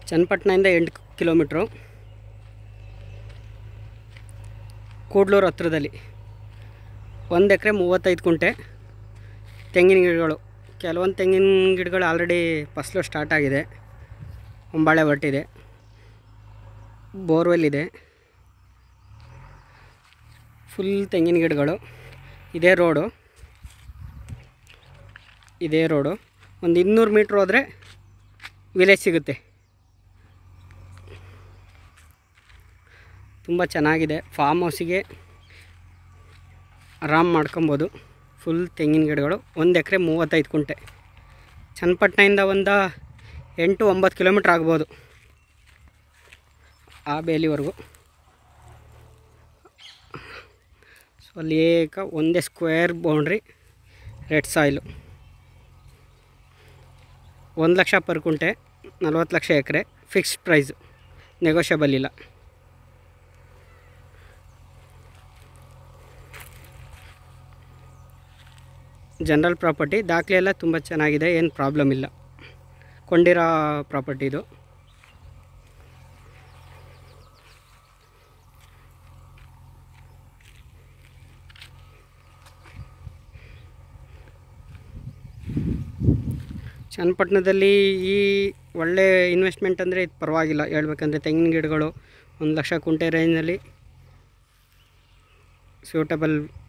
ಚನ್ನಪಟ್ಟಣದಿಂದ ಎಂಟು ಕಿಲೋಮೀಟ್ರು ಕೂಡ್ಲೂರು ಹತ್ರದಲ್ಲಿ ಒಂದು ಎಕರೆ ಮೂವತ್ತೈದು ಕುಂಟೆ ತೆಂಗಿನ ಗಿಡಗಳು ಕೆಲವೊಂದು ತೆಂಗಿನ ಗಿಡಗಳು ಆಲ್ರೆಡಿ ಫಸಲು ಸ್ಟಾರ್ಟ್ ಆಗಿದೆ ಹೊಂಬಾಳೆ ಹೊರಟಿದೆ ಬೋರ್ವೆಲ್ ಇದೆ ಫುಲ್ ತೆಂಗಿನ ಗಿಡಗಳು ಇದೇ ರೋಡು ಇದೇ ರೋಡು ಒಂದು ಇನ್ನೂರು ಮೀಟ್ರ್ ಹೋದರೆ ವಿಲೇಜ್ ಸಿಗುತ್ತೆ ತುಂಬ ಚೆನ್ನಾಗಿದೆ ಫಾರ್ಮ್ ಹೌಸಿಗೆ ಆರಾಮ್ ಮಾಡ್ಕೊಬೋದು ಫುಲ್ ತೆಂಗಿನ ಗಿಡಗಳು ಒಂದು ಎಕರೆ ಮೂವತ್ತೈದು ಕುಂಟೆ ಚನ್ನಪಟ್ಟಣದಿಂದ ಒಂದು ಎಂಟು ಒಂಬತ್ತು ಕಿಲೋಮೀಟ್ರ್ ಆಗ್ಬೋದು ಆ ಬೇಲಿವರೆಗೂ ಸೊ ಅಲ್ಲಿ ಏಕ ಒಂದೇ ಸ್ಕ್ವೇರ್ ಬೌಂಡ್ರಿ ರೆಡ್ ಸಾಯಿಲು ಒಂದು ಲಕ್ಷ ಪರ್ ಕುಂಟೆ ನಲ್ವತ್ತು lakh acre fixed price negotiable ಇಲ್ಲ ಜನರಲ್ ಪ್ರಾಪರ್ಟಿ ದಾಖಲೆ ಎಲ್ಲ ತುಂಬ ಚೆನ್ನಾಗಿದೆ ಏನು ಪ್ರಾಬ್ಲಮ್ ಇಲ್ಲ ಕೊಂಡಿರೋ ಪ್ರಾಪರ್ಟಿ ಇದು ಚನ್ನಪಟ್ಟಣದಲ್ಲಿ ಈ ಒಳ್ಳೆ ಇನ್ವೆಸ್ಟ್ಮೆಂಟ್ ಅಂದರೆ ಇದು ಪರವಾಗಿಲ್ಲ ಹೇಳ್ಬೇಕಂದ್ರೆ ತೆಂಗಿನ ಗಿಡಗಳು ಒಂದು ಲಕ್ಷ ಕುಂಟೆ ರೇಂಜಲ್ಲಿ ಸೂಟಬಲ್